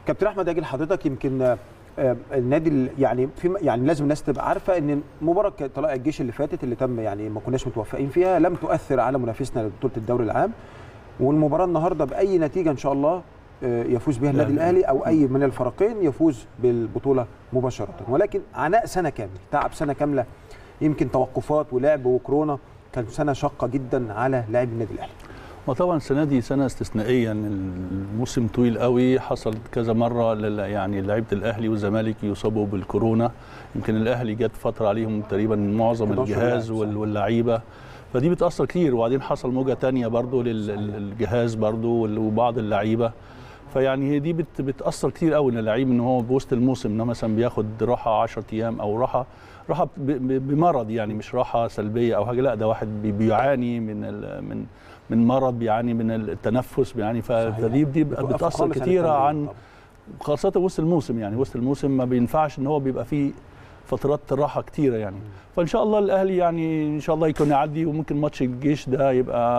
كابتن احمد اجي لحضرتك يمكن آه، النادي ال- يعني في يعني لازم الناس تبقى عارفه ان مباراه طلائع الجيش اللي فاتت اللي تم يعني ما كناش متوفقين فيها لم تؤثر على منافسنا لبطوله الدوري العام والمباراه النهارده باي نتيجه ان شاء الله آه، يفوز بها النادي لا. الاهلي او اي من الفريقين يفوز بالبطوله مباشره ولكن عناء سنه كامل تعب سنه كامله يمكن توقفات ولعب وكورونا كانت سنه شاقه جدا على لاعبي النادي الاهلي وطبعا السنه دي سنه استثنائيه ان الموسم طويل قوي حصلت كذا مره لل- يعني لعيبه الاهلي والزمالك يصابوا بالكورونا يمكن الاهلي جت فتره عليهم تقريبا معظم 11 الجهاز لاعب، وال- صحيح. واللعيبه فدي بتاثر كتير وبعدين حصل موجه تانية برضو للجهاز برضو وال- وبعض اللعيبه فيعني هي دي بت بتاثر كتير قوي ان اللعيب ان هو بوسط الموسم انه مثلا بياخد راحه 10 ايام او راحه راحه ب- ب- بمرض يعني مش راحه سلبيه او حاجه لا ده واحد بي- بيعاني من ال- من من مرض بيعاني من التنفس بيعاني ف- صحيح. فدي دي بتوقف بتاثر خالص عن كتيره التمرين عن طبعاً. خاصه وسط الموسم يعني وسط الموسم ما بينفعش ان هو بيبقى فيه فترات راحه كتيره يعني فان شاء الله الاهلي يعني ان شاء الله يكون يعدي وممكن ماتش الجيش ده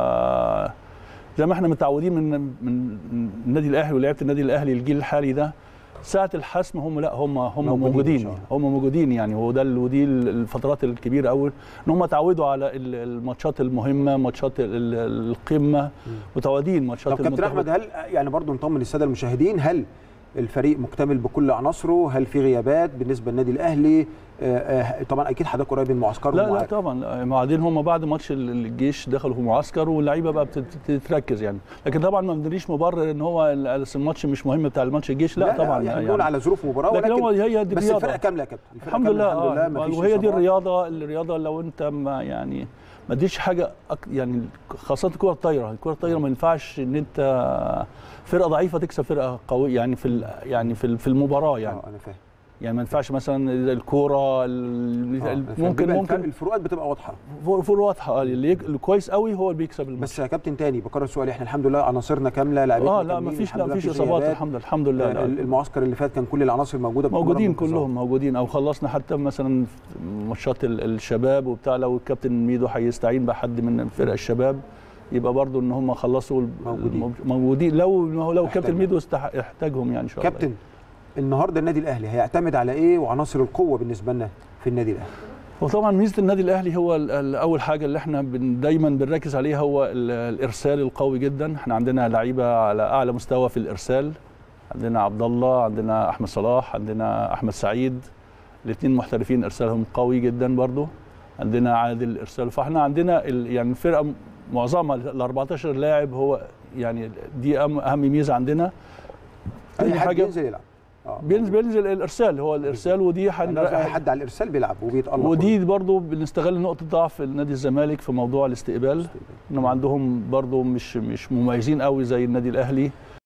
يبقى زي ما احنا متعودين من من النادي الاهلي ولعيبه النادي الاهلي الجيل الحالي ده ساعه الحسم هم لا هم هم موجودين إن موجودين شاء الله. هم موجودين يعني هو ده ال- ودي ال- الفترات الكبيره قوي ان هم اتعودوا على ال- الماتشات المهمه ماتشات ال- ال- القمه متعودين ماتشات طب كابتن المنتخب. احمد هل يعني برضو نطمن الساده المشاهدين هل الفريق مكتمل بكل عناصره هل في غيابات بالنسبه للنادي الاهلي آه، آه، طبعا اكيد حضرتك قريب من معسكرهم لا لا وعارف. طبعا بعدين هم بعد ماتش ال- الجيش دخلوا في معسكر واللعيبه بقى بتت- بتتركز يعني لكن طبعا ما بندريش مبرر ان هو ال- الماتش مش مهم بتاع الماتش الجيش لا, طبعا يعني بنقول على ظروف مباراه لكن ولكن هو هي دي بس الرياضة. الفرقه كامله يا كابتن الفرقة الحمد كاملة لله, الحمد لله آه. مفيش وهي دي إصابات. الرياضه الرياضه لو انت ما يعني ما اديش حاجه أك يعني خاصه الكره الطايره الكره الطايره ما ينفعش ان انت فرقه ضعيفه تكسب فرقه قويه يعني في ال- يعني في ال- في المباراه يعني اه انا فاهم يعني ما ينفعش مثلا الكوره ال- آه، ال- أنا فاهم. ممكن بيبقى الفرق- ممكن الفروقات بتبقى واضحه فور فور واضحه اللي يك- اللي كويس قوي هو اللي بيكسب الماتش بس يا كابتن تاني بكرر السؤال احنا الحمد لله عناصرنا كامله لاعبين اه لا ما فيش لا فيش اصابات الحمد لله الحمد لله لا. المعسكر اللي فات كان كل العناصر موجوده بكل موجودين رغم الانتظار. كلهم موجودين او خلصنا حتى مثلا في ماتشات ال- الشباب وبتاع لو الكابتن ميدو هيستعين بحد من فرق الشباب يبقى برضو ان هم خلصوا ال- موجودين. الموج- موجودين لو لو احتاجهم. كابتن ميدو استح- احتاجهم يعني ان شاء الله كابتن النهارده النادي الاهلي هيعتمد على ايه وعناصر القوه بالنسبه لنا في النادي الاهلي وطبعا ميزه النادي الاهلي هو ال- ال- اول حاجه اللي احنا بن دايما بنركز عليها هو ال- الارسال القوي جدا احنا عندنا لعيبه على اعلى مستوى في الارسال عندنا عبد الله عندنا احمد صلاح عندنا احمد سعيد الاثنين محترفين ارسالهم قوي جدا برضو عندنا عادل ارسال فاحنا عندنا ال- يعني الفرقه م- معظمها ال 14 لاعب هو يعني دي أهم- اهم ميزه عندنا اي تاني حد حاجه بينزل يلعب اه بينزل بينزل الارسال هو الارسال ودي حن- أنا اي حد على الارسال بيلعب وبيتالق ودي برضو بنستغل نقطة ضعف نادي الزمالك في موضوع الاستقبال انهم عندهم برضو مش مش مميزين قوي زي النادي الاهلي